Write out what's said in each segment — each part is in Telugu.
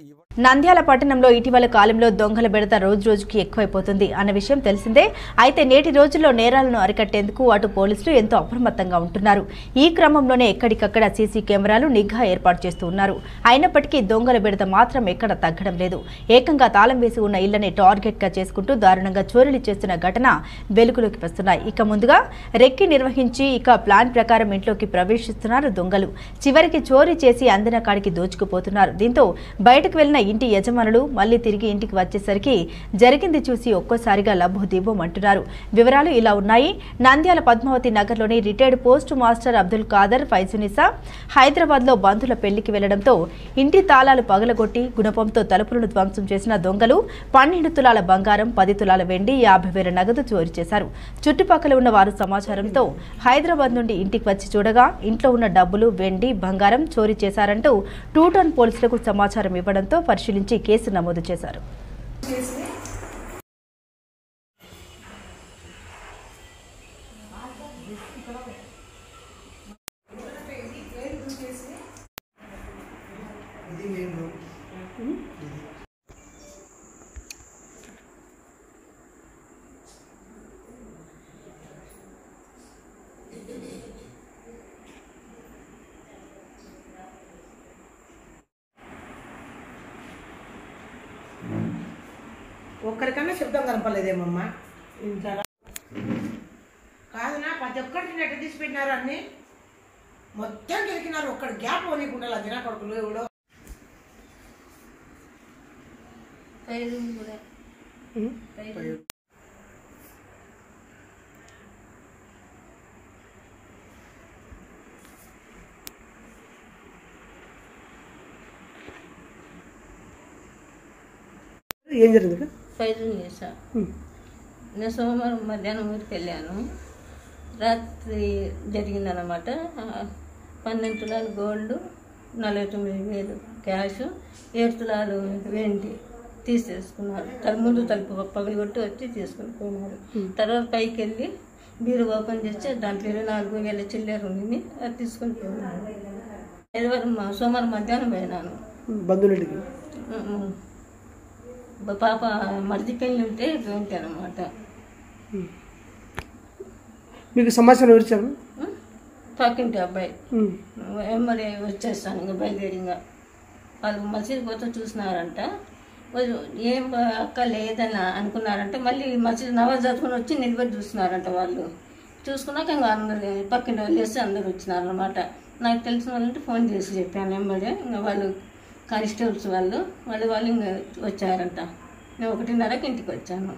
నంద్యాల పట్టణంలో ఇటీవల కాలంలో దొంగల బెడత రోజు రోజుకి ఎక్కువైపోతుంది అన్న విషయం తెలిసిందే అయితే నేటి రోజుల్లో నేరాలను అరికట్టేందుకు అటు పోలీసులు ఎంతో అప్రమత్తంగా ఉంటున్నారు ఈ క్రమంలోనే ఎక్కడికక్కడ సీసీ కెమెరాలు నిఘా ఏర్పాటు చేస్తూ ఉన్నారు అయినప్పటికీ దొంగల బెడత మాత్రం ఎక్కడ తగ్గడం లేదు ఏకంగా తాళం వేసి ఉన్న ఇళ్లని టార్గెట్ గా చేసుకుంటూ దారుణంగా చోరీలు చేస్తున్న ఘటన వెలుగులోకి వస్తున్నాయి ఇక ముందుగా రెక్కి నిర్వహించి ఇక ప్లాన్ ప్రకారం ఇంట్లోకి ప్రవేశిస్తున్నారు దొంగలు చివరికి చోరీ చేసి అందిన కాడికి దోచుకుపోతున్నారు దీంతో బయటకు వెళ్లిన ఇంటి యజమానులు మళ్లీ తిరిగి ఇంటికి వచ్చేసరికి జరిగింది చూసి ఒక్కోసారిగా లబ్బు దిబ్బమంటున్నారు వివరాలు ఇలా ఉన్నాయి నంద్యాల పద్మావతి నగర్లోని retired post master Abdul Khader Faizunnisa Hyderabad లో బంధువుల పెళ్లికి వెళ్లడంతో ఇంటి తాళాలు పగలగొట్టి గుణపంతో తలుపులను ధ్వంసం చేసిన దొంగలు పన్నెండు తులాల బంగారం పది తులాల వెండి యాభై వేల నగదు చోరీ చేశారు చుట్టుపక్కల ఉన్న వారు సమాచారంతో హైదరాబాద్ నుండి ఇంటికి వచ్చి చూడగా ఇంట్లో ఉన్న డబ్బులు వెండి బంగారం చోరీ చేశారంటూ టూటౌన్ పోలీసులకు సమాచారం ఇవ్వడంతో పరిశీలించి కేసు నమోదు చేశారు ఒక్కరికన్నా శబ్దం కనపలేదేమమ్మా ఇంట్లో కాదునా ప్రతి ఒక్కరికి నెట్ తీసి పెట్టినారు అన్ని మొత్తం గెలికినారు ఒక్కడ గ్యాప్ పోనీకుండా దినా కొడుకులు ఎవడో ఏం జరిగింది ఫైజులు చేశా నేను సోమవారం మధ్యాహ్నం ఊరికి వెళ్ళాను రాత్రి జరిగిందనమాట ఆ, పన్నెండు తులాలు గోల్డ్ నలభై తొమ్మిది వేలు క్యాష్ ఏడు తులాలు వెండి తీసేసుకున్నారు తల ముందు తలుపు పగలగొట్టి వచ్చి తీసుకుని పోయినారు తర్వాత పైకి వెళ్ళి బీరు ఓపెన్ చేస్తే దాంట్లో ఇరవై నాలుగు వేల చిల్లర ఉంది అది తీసుకొని పోయినారు శనివారం మా- సోమవారం మధ్యాహ్నం పోయినాను బంధువులింటికి ఉమ్. మా పాప మరిది పెళ్ళి ఉంటే అనమాట మీకు సమాచారం ఎవరు ఇచ్చారు పక్కింటి అబ్బాయి ఉమ్. వెంబడి వచ్చేస్తాను ఇంకా బయలుదేరి ఇంకా వాళ్ళు మసీదు పోతే చూసినారంట వాళ్ళు ఏం బా- అక్క లేదని అనుకున్నారంట మళ్ళీ మసీదు నవాజ్ చదువుకుని వచ్చి నిలబడి చూస్తున్నారంట వాళ్ళు చూసుకున్నాక ఇంకా అందరు పక్కింటి వాళ్ళు వేసి అందరు వచ్చినారనమాట నాకు తెలిసిన వాళ్ళంటే ఫోన్ చేసి చెప్పాను వెంబడి ఇంకా వాళ్ళు కానిస్టేబుల్స్ వాళ్ళు వాళ్ళు వాళ్ళు ఇంకా వచ్చారంట నేను ఒకటిన్నరకి ఇంటికి వచ్చాను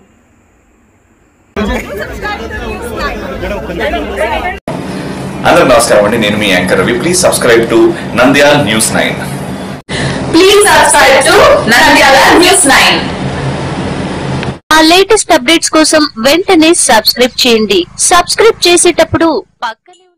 అందరూ నమస్కారం అండి నేను మీ anchor Ravi please subscribe to Nandyal news nine Please subscribe to Nandyala News 9. ఆ లేటెస్ట్ అప్డేట్స్ కోసం వెంటనే సబ్స్క్రైబ్ చేయండి సబ్స్క్రైబ్ చేసేటప్పుడు పక్కనే ఉన్న